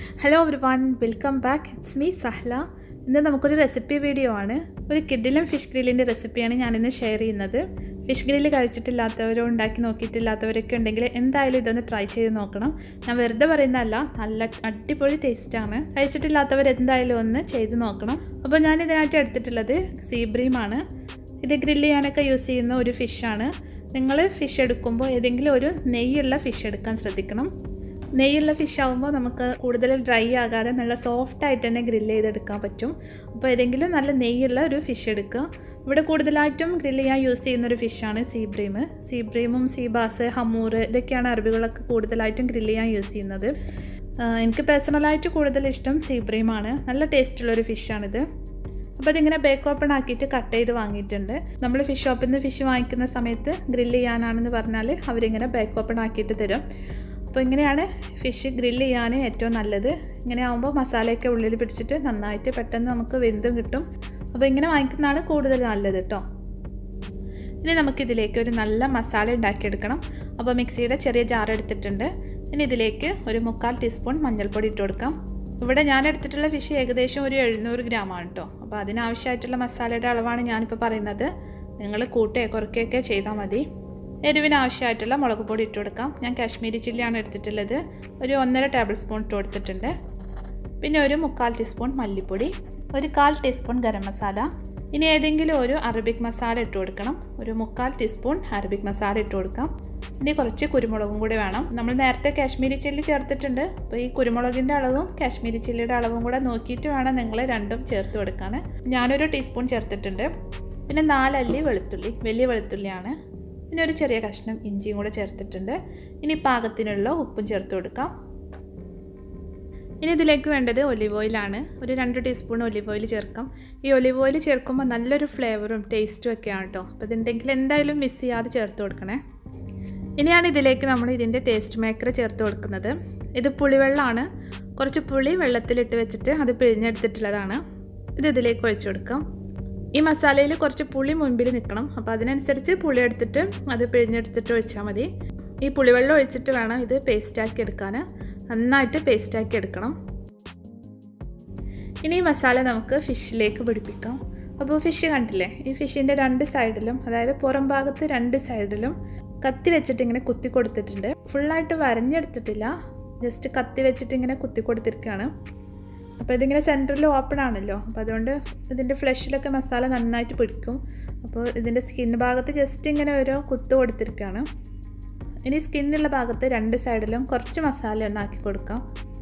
hello everyone welcome back it's me Sahla ഇന്ന് നമുക്കൊരു recipe video ആണ് ഒരു കിഡിലും ഫിഷ് ഗ്രില്ലിൻ്റെ റെസിപ്പിയാണ് ഞാനിന്ന് ഷെയർ ചെയ്യുന്നത് ഫിഷ് ഗ്രില്ല് കഴിച്ചിട്ടില്ലാത്തവരോ ഉണ്ടാക്കി നോക്കിയിട്ടില്ലാത്തവരൊക്കെ ഉണ്ടെങ്കിൽ എന്തായാലും ഇതൊന്ന് ട്രൈ ചെയ്ത് നോക്കണം ഞാൻ വെറുതെ പറയുന്നതല്ല നല്ല അടിപൊളി ടേസ്റ്റാണ് കഴിച്ചിട്ടില്ലാത്തവർ എന്തായാലും ഒന്ന് ചെയ്ത് നോക്കണം അപ്പോൾ ഞാൻ ഇതിനായിട്ട് എടുത്തിട്ടുള്ളത് സീബ്രീമാണ് ഇത് ഗ്രില്ല് ചെയ്യാനൊക്കെ യൂസ് ചെയ്യുന്ന ഒരു ഫിഷാണ് നിങ്ങൾ ഫിഷ് എടുക്കുമ്പോൾ ഏതെങ്കിലും ഒരു നെയ്യുള്ള ഫിഷ് എടുക്കാൻ ശ്രദ്ധിക്കണം നെയ്യുള്ള ഫിഷ് ആകുമ്പോൾ നമുക്ക് കൂടുതൽ ഡ്രൈ ആകാതെ നല്ല സോഫ്റ്റ് ആയിട്ട് തന്നെ ഗ്രില്ല് ചെയ്തെടുക്കാൻ പറ്റും അപ്പോൾ ഏതെങ്കിലും നല്ല നെയ്യുള്ള ഒരു ഫിഷ് എടുക്കുക ഇവിടെ കൂടുതലായിട്ടും ഗ്രില്ല് ചെയ്യാൻ യൂസ് ചെയ്യുന്ന ഒരു ഫിഷാണ് സീബ്രീം സീബ്രീമും സീബാസ് ഹമൂർ ഇതൊക്കെയാണ് അറബികളൊക്കെ കൂടുതലായിട്ടും ഗ്രില്ല് ചെയ്യാൻ യൂസ് ചെയ്യുന്നത് എനിക്ക് പേഴ്സണലായിട്ട് കൂടുതൽ ഇഷ്ടം സീബ്രീമാണ് നല്ല ടേസ്റ്റുള്ളൊരു ഫിഷാണിത് അപ്പോൾ അതിങ്ങനെ ബേക്ക് ഓപ്പൺ ആക്കിയിട്ട് കട്ട് ചെയ്ത് വാങ്ങിയിട്ടുണ്ട് നമ്മൾ ഫിഷ് ഷോപ്പിൽ നിന്ന് ഫിഷ് വാങ്ങിക്കുന്ന സമയത്ത് ഗ്രില്ല് ചെയ്യാനാണെന്ന് പറഞ്ഞാൽ അവരിങ്ങനെ ബേക്ക് ഓപ്പൺ ആക്കിയിട്ട് തരും അപ്പോൾ ഇങ്ങനെയാണ് ഫിഷ് ഗ്രില്ല് ചെയ്യാൻ ഏറ്റവും നല്ലത് ഇങ്ങനെ ആകുമ്പോൾ മസാലയൊക്കെ ഉള്ളിൽ പിടിച്ചിട്ട് നന്നായിട്ട് പെട്ടെന്ന് നമുക്ക് വെന്തും കിട്ടും അപ്പോൾ ഇങ്ങനെ വാങ്ങിക്കുന്നതാണ് കൂടുതൽ നല്ലത് കേട്ടോ ഇനി നമുക്കിതിലേക്ക് ഒരു നല്ല മസാല ഉണ്ടാക്കിയെടുക്കണം അപ്പോൾ മിക്സിയുടെ ചെറിയ ജാർ എടുത്തിട്ടുണ്ട് ഇനി ഇതിലേക്ക് ഒരു മുക്കാൽ ടീസ്പൂൺ മഞ്ഞൾപ്പൊടി ഇട്ട് കൊടുക്കാം ഇവിടെ ഞാൻ എടുത്തിട്ടുള്ള ഫിഷ് ഏകദേശം ഒരു എഴുന്നൂറ് ഗ്രാമാണ് കേട്ടോ അപ്പോൾ അതിനാവശ്യമായിട്ടുള്ള മസാലയുടെ അളവാണ് ഞാനിപ്പോൾ പറയുന്നത് നിങ്ങൾ കൂട്ടുകയോ കുറയ്ക്കുകയൊക്കെ ചെയ്താൽ മതി എരിവിന് ആവശ്യമായിട്ടുള്ള മുളക് പൊടി ഇട്ട് കൊടുക്കാം ഞാൻ കാശ്മീരി ചില്ലിയാണ് എടുത്തിട്ടുള്ളത് ഒരു ഒന്നര ടേബിൾ സ്പൂൺ ഇട്ട് കൊടുത്തിട്ടുണ്ട് പിന്നെ ഒരു മുക്കാൽ ടീസ്പൂൺ മല്ലിപ്പൊടി ഒരു കാൽ ടീസ്പൂൺ ഗരം മസാല ഇനി ഏതെങ്കിലും ഒരു അറബിക് മസാല ഇട്ട് കൊടുക്കണം ഒരു മുക്കാൽ ടീസ്പൂൺ അറബിക് മസാല ഇട്ട് കൊടുക്കാം ഇനി കുറച്ച് കുരുമുളകും കൂടി വേണം നമ്മൾ നേരത്തെ കാശ്മീരി ചില്ലി ചേർത്തിട്ടുണ്ട് അപ്പോൾ ഈ കുരുമുളകിൻ്റെ അളവും കാശ്മീരി ചില്ലിയുടെ അളവും കൂടെ നോക്കിയിട്ട് വേണം നിങ്ങൾ രണ്ടും ചേർത്ത് കൊടുക്കാൻ ഞാനൊരു ടീസ്പൂൺ ചേർത്തിട്ടുണ്ട് പിന്നെ നാലല്ലി വെളുത്തുള്ളി വലിയ വെളുത്തുള്ളിയാണ് പിന്നെ ഒരു ചെറിയ കഷ്ണം ഇഞ്ചിയും കൂടെ ചേർത്തിട്ടുണ്ട് ഇനി പാകത്തിനുള്ള ഉപ്പും ചേർത്ത് കൊടുക്കാം ഇനി ഇതിലേക്ക് വേണ്ടത് ഒലിവ് ഓയിലാണ് ഒരു രണ്ട് ടീസ്പൂൺ ഒലിവ് ഓയിൽ ചേർക്കാം ഈ ഒലിവ് ഓയിൽ ചേർക്കുമ്പോൾ നല്ലൊരു ഫ്ലേവറും ടേസ്റ്റും ഒക്കെയാണ് കേട്ടോ അപ്പോൾ ഇതുണ്ടെങ്കിൽ എന്തായാലും മിസ് ചെയ്യാതെ ചേർത്ത് കൊടുക്കണേ ഇനിയാണ് ഇതിലേക്ക് നമ്മൾ ഇതിൻ്റെ ടേസ്റ്റ് മേക്കർ ചേർത്ത് കൊടുക്കുന്നത് ഇത് പുളിവെള്ളമാണ് കുറച്ച് പുളി വെള്ളത്തിലിട്ട് വെച്ചിട്ട് അത് പിഴിഞ്ഞെടുത്തിട്ടുള്ളതാണ് ഇത് ഇതിലേക്ക് ഒഴിച്ചു കൊടുക്കാം ഈ മസാലയിൽ കുറച്ച് പുളി മുൻപിൽ നിൽക്കണം അപ്പോൾ അതിനനുസരിച്ച് പുളി എടുത്തിട്ട് അത് പിഴിഞ്ഞെടുത്തിട്ട് ഒഴിച്ചാൽ മതി ഈ പുളിവെള്ളം ഒഴിച്ചിട്ട് വേണം ഇത് പേസ്റ്റാക്കി എടുക്കാൻ നന്നായിട്ട് പേസ്റ്റാക്കി എടുക്കണം ഇനി ഈ മസാല നമുക്ക് ഫിഷിലേക്ക് പിടിപ്പിക്കാം അപ്പോൾ ഫിഷ് കണ്ടില്ലേ ഈ ഫിഷിൻ്റെ രണ്ട് സൈഡിലും അതായത് പുറം ഭാഗത്ത് രണ്ട് സൈഡിലും കത്തി വെച്ചിട്ട് ഇങ്ങനെ കുത്തി കൊടുത്തിട്ടുണ്ട് ഫുള്ളായിട്ട് വരഞ്ഞെടുത്തിട്ടില്ല ജസ്റ്റ് കത്തി വെച്ചിട്ട് ഇങ്ങനെ കുത്തി കൊടുത്തിരിക്കുകയാണ് അപ്പോൾ ഇതിങ്ങനെ സെൻറ്ററിൽ ഓപ്പൺ ആണല്ലോ അപ്പോൾ അതുകൊണ്ട് ഇതിൻ്റെ ഫ്ലഷിലൊക്കെ മസാല നന്നായിട്ട് പിടിക്കും അപ്പോൾ ഇതിൻ്റെ സ്കിൻ ഭാഗത്ത് ജസ്റ്റ് ഇങ്ങനെ ഒരു കുത്ത് കൊടുത്തിരിക്കുകയാണ് ഇനി സ്കിന്നുള്ള ഭാഗത്ത് രണ്ട് സൈഡിലും കുറച്ച് മസാല ഒന്നാക്കി കൊടുക്കാം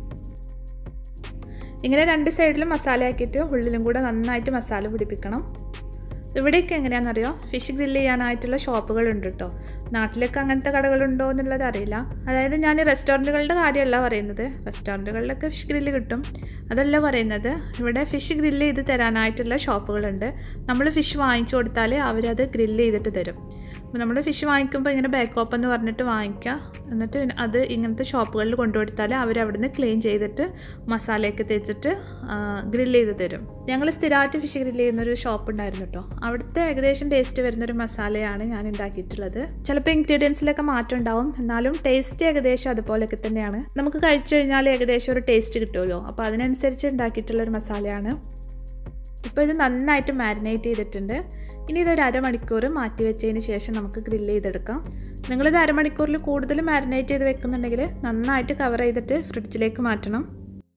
ഇങ്ങനെ രണ്ട് സൈഡിലും മസാല ആക്കിയിട്ട് ഉള്ളിലും കൂടെ നന്നായിട്ട് മസാല പിടിപ്പിക്കണം ഇവിടെയൊക്കെ എങ്ങനെയാണെന്നറിയോ ഫിഷ് ഗ്രില്ല് ചെയ്യാനായിട്ടുള്ള ഷോപ്പുകളുണ്ട് കേട്ടോ നാട്ടിലൊക്കെ അങ്ങനത്തെ കടകളുണ്ടോ എന്നുള്ളത് അറിയില്ല അതായത് ഞാൻ റെസ്റ്റോറൻറ്റുകളുടെ കാര്യമല്ല പറയുന്നത് റെസ്റ്റോറൻറ്റുകളിലൊക്കെ ഫിഷ് ഗ്രില്ല് കിട്ടും അതല്ല പറയുന്നത് ഇവിടെ ഫിഷ് ഗ്രില്ല് ചെയ്ത് തരാനായിട്ടുള്ള ഷോപ്പുകളുണ്ട് നമ്മൾ ഫിഷ് വാങ്ങിച്ചു കൊടുത്താൽ അവരത് ഗ്രില്ല് ചെയ്തിട്ട് തരും അപ്പോൾ നമ്മൾ ഫിഷ് വാങ്ങിക്കുമ്പോൾ ഇങ്ങനെ ബാക്ക് ഓപ്പ് എന്ന് പറഞ്ഞിട്ട് വാങ്ങിക്കുക എന്നിട്ട് അത് ഇങ്ങനത്തെ ഷോപ്പുകളിൽ കൊണ്ടുകൊടുത്താൽ അവർ അവിടുന്ന് ക്ലീൻ ചെയ്തിട്ട് മസാലയൊക്കെ തേച്ചിട്ട് ഗ്രില്ല് ചെയ്ത് തരും ഞങ്ങൾ സ്ഥിരമായിട്ട് ഫിഷ് ഗ്രില്ല് ചെയ്യുന്നൊരു ഷോപ്പ് ഉണ്ടായിരുന്നു കേട്ടോ അവിടുത്തെ ഏകദേശം ടേസ്റ്റ് വരുന്നൊരു മസാലയാണ് ഞാൻ ഉണ്ടാക്കിയിട്ടുള്ളത് ചിലപ്പോൾ ഇൻഗ്രീഡിയൻസിലൊക്കെ മാറ്റം ഉണ്ടാവും എന്നാലും ടേസ്റ്റ് ഏകദേശം അതുപോലെയൊക്കെ തന്നെയാണ് നമുക്ക് കഴിച്ചു കഴിഞ്ഞാൽ ഏകദേശം ഒരു ടേസ്റ്റ് കിട്ടുമല്ലോ അപ്പോൾ അതിനനുസരിച്ച് ഉണ്ടാക്കിയിട്ടുള്ള ഒരു മസാലയാണ് ഇപ്പോൾ ഇത് നന്നായിട്ട് മാരിനേറ്റ് ചെയ്തിട്ടുണ്ട് ഇനി ഇതൊരു അരമണിക്കൂർ മാറ്റി വെച്ചതിന് ശേഷം നമുക്ക് ഗ്രില്ല് ചെയ്തെടുക്കാം നിങ്ങളിത് അരമണിക്കൂറിൽ കൂടുതൽ മാരിനേറ്റ് ചെയ്ത് വെക്കുന്നുണ്ടെങ്കിൽ നന്നായിട്ട് കവർ ചെയ്തിട്ട് ഫ്രിഡ്ജിലേക്ക് മാറ്റണം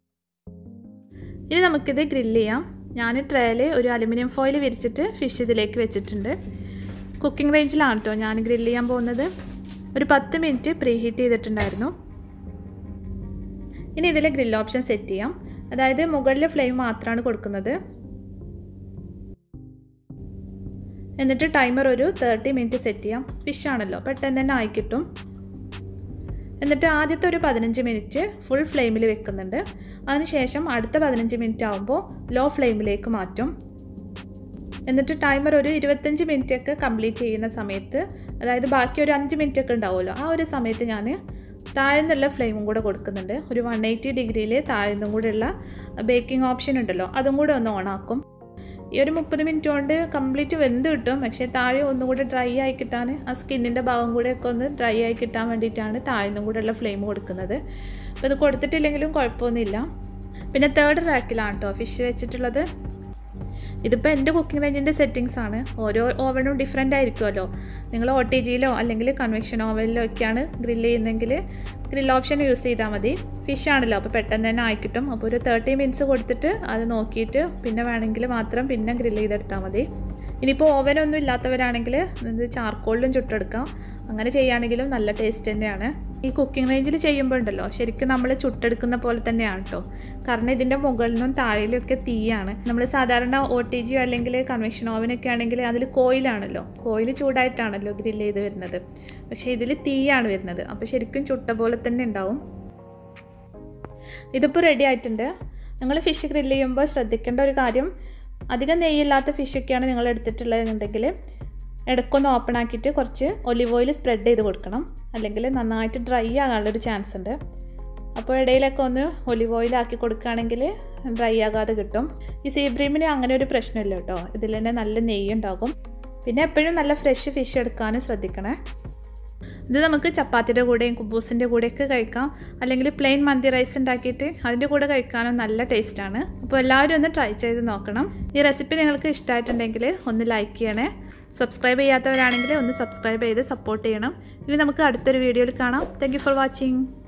ഇനി നമുക്കിത് ഗ്രില്ല് ചെയ്യാം ഞാൻ ട്രേയിൽ ഒരു അലുമിനിയം ഫോയിൽ വിരിച്ചിട്ട് ഫിഷ് ഇതിലേക്ക് വെച്ചിട്ടുണ്ട് കുക്കിംഗ് റേഞ്ചിലാണ് കേട്ടോ ഞാൻ ഗ്രില്ല് ചെയ്യാൻ പോകുന്നത് ഒരു പത്ത് മിനിറ്റ് പ്രീ ഹീറ്റ് ചെയ്തിട്ടുണ്ടായിരുന്നു ഇനി ഇതിൽ ഗ്രില്ല് ഓപ്ഷൻ സെറ്റ് ചെയ്യാം അതായത് മുകളിൽ ഫ്ലെയിം മാത്രമാണ് കൊടുക്കുന്നത് എന്നിട്ട് ടൈമർ ഒരു തേർട്ടി മിനിറ്റ് സെറ്റ് ചെയ്യാം ഫിഷാണല്ലോ പെട്ടെന്ന് തന്നെ ആയി കിട്ടും എന്നിട്ട് ആദ്യത്തെ ഒരു പതിനഞ്ച് മിനിറ്റ് ഫുൾ ഫ്ലെയിമിൽ വെക്കുന്നുണ്ട് അതിനുശേഷം അടുത്ത പതിനഞ്ച് മിനിറ്റ് ആകുമ്പോൾ ലോ ഫ്ലെയിമിലേക്ക് മാറ്റും എന്നിട്ട് ടൈമർ ഒരു ഇരുപത്തഞ്ച് മിനിറ്റ് ഒക്കെ കംപ്ലീറ്റ് ചെയ്യുന്ന സമയത്ത് അതായത് ബാക്കി ഒരു അഞ്ച് മിനിറ്റ് ഒക്കെ ഉണ്ടാവുമല്ലോ ആ ഒരു സമയത്ത് ഞാൻ താഴ്ന്നുള്ള ഫ്ലെയിമും കൂടെ കൊടുക്കുന്നുണ്ട് ഒരു വൺ എയ്റ്റി ഡിഗ്രിയിൽ താഴ്ന്നും കൂടെയുള്ള ബേക്കിംഗ് ഓപ്ഷൻ ഉണ്ടല്ലോ അതും കൂടെ ഒന്ന് ഓണാക്കും ഈ ഒരു മുപ്പത് മിനിറ്റ് കൊണ്ട് കംപ്ലീറ്റ് വെന്ത് കിട്ടും പക്ഷേ താഴെ ഒന്നുകൂടി ഡ്രൈ ആയി കിട്ടാൻ ആ സ്കിന്നിൻ്റെ ഭാഗം കൂടെയൊക്കെ ഒന്ന് ഡ്രൈ ആയി കിട്ടാൻ വേണ്ടിയിട്ടാണ് താഴ്ന്നും കൂടെയുള്ള ഫ്ലെയിം കൊടുക്കുന്നത് അപ്പോൾ ഇത് കൊടുത്തിട്ടില്ലെങ്കിലും കുഴപ്പമൊന്നുമില്ല പിന്നെ തേർഡ് റാക്കിലാണ് കേട്ടോ ഫിഷ് വെച്ചിട്ടുള്ളത് ഇതിപ്പോൾ എൻ്റെ കുക്കിംഗ് റേഞ്ചിൻ്റെ സെറ്റിങ്സ് ആണ് ഓരോ ഓവനും ഡിഫറെൻ്റ് ആയിരിക്കുമല്ലോ നിങ്ങൾ ഒ ടി ജിയിലോ അല്ലെങ്കിൽ കൺവെക്ഷൻ ഓവനിലോ ഒക്കെയാണ് ഗ്രില്ല് ചെയ്യുന്നതെങ്കിൽ ഗ്രിൽ ഓപ്ഷൻ യൂസ് ചെയ്താൽ മതി ഫിഷ് ആണല്ലോ അപ്പോൾ പെട്ടെന്ന് തന്നെ ആയിക്കിട്ടും അപ്പോൾ ഒരു തേർട്ടി മിനിറ്റ്സ് കൊടുത്തിട്ട് അത് നോക്കിയിട്ട് പിന്നെ വേണമെങ്കിൽ മാത്രം പിന്നെ ഗ്രില്ല് ചെയ്തെടുത്താൽ മതി ഇനിയിപ്പോൾ ഓവനൊന്നും ഇല്ലാത്തവരാണെങ്കിൽ ഇത് ചാർക്കോളിലും ചുട്ടെടുക്കാം അങ്ങനെ ചെയ്യുകയാണെങ്കിലും നല്ല ടേസ്റ്റ് തന്നെയാണ് ഈ കുക്കിംഗ് റേഞ്ചിൽ ചെയ്യുമ്പോൾ ഉണ്ടല്ലോ ശരിക്കും നമ്മൾ ചുട്ടെടുക്കുന്ന പോലെ തന്നെയാണ് കേട്ടോ കാരണം ഇതിൻ്റെ മുകളിൽ നിന്നും താഴെയിലൊക്കെ തീയാണ് നമ്മൾ സാധാരണ ഒ ടി ജിയോ അല്ലെങ്കിൽ കൺവെക്ഷൻ ഓവനൊക്കെ ആണെങ്കിൽ അതിൽ കോയിലാണല്ലോ കോയിൽ ചൂടായിട്ടാണല്ലോ ഗ്രില്ല് ചെയ്ത് വരുന്നത് പക്ഷേ ഇതിൽ തീയാണ് വരുന്നത് അപ്പോൾ ശരിക്കും ചുട്ട പോലെ തന്നെ ഉണ്ടാവും ഇതിപ്പോൾ റെഡി ആയിട്ടുണ്ട് നിങ്ങൾ ഫിഷ് ഗ്രില്ല് ചെയ്യുമ്പോൾ ശ്രദ്ധിക്കേണ്ട ഒരു കാര്യം അധികം നെയ്യില്ലാത്ത ഫിഷൊക്കെയാണ് നിങ്ങൾ എടുത്തിട്ടുള്ളതെന്നുണ്ടെങ്കിൽ ഇടയ്ക്കൊന്ന് ഓപ്പൺ ആക്കിയിട്ട് കുറച്ച് ഒലിവ് ഓയിൽ സ്പ്രെഡ് ചെയ്ത് കൊടുക്കണം അല്ലെങ്കിൽ നന്നായിട്ട് ഡ്രൈ ആകാനുള്ളൊരു ചാൻസ് ഉണ്ട് അപ്പോൾ ഇടയിലൊക്കെ ഒന്ന് ഒലിവ് ഓയിൽ ആക്കി കൊടുക്കുകയാണെങ്കിൽ ഡ്രൈ ആകാതെ കിട്ടും ഈ സീബ്രീമിന് അങ്ങനെ ഒരു പ്രശ്നമില്ല കേട്ടോ ഇതിൽ തന്നെ നല്ല നെയ്യ് ഉണ്ടാകും പിന്നെ എപ്പോഴും നല്ല ഫ്രഷ് ഫിഷ് എടുക്കാനും ശ്രദ്ധിക്കണേ ഇത് നമുക്ക് ചപ്പാത്തിയുടെ കൂടെയും കുബൂസിൻ്റെ കൂടെയൊക്കെ കഴിക്കാം അല്ലെങ്കിൽ പ്ലെയിൻ മന്തി റൈസ് ഉണ്ടാക്കിയിട്ട് അതിൻ്റെ കൂടെ കഴിക്കാനും നല്ല ടേസ്റ്റാണ് അപ്പോൾ എല്ലാവരും ഒന്ന് ട്രൈ ചെയ്ത് നോക്കണം ഈ റെസിപ്പി നിങ്ങൾക്ക് ഇഷ്ടമായിട്ടുണ്ടെങ്കിൽ ഒന്ന് ലൈക്ക് ചെയ്യണേ സബ്സ്ക്രൈബ് ചെയ്യാത്തവരാണെങ്കിൽ ഒന്ന് സബ്സ്ക്രൈബ് ചെയ്ത് സപ്പോർട്ട് ചെയ്യണം ഇനി നമുക്ക് അടുത്തൊരു വീഡിയോയിൽ കാണാം താങ്ക് ഫോർ വാച്ചിങ്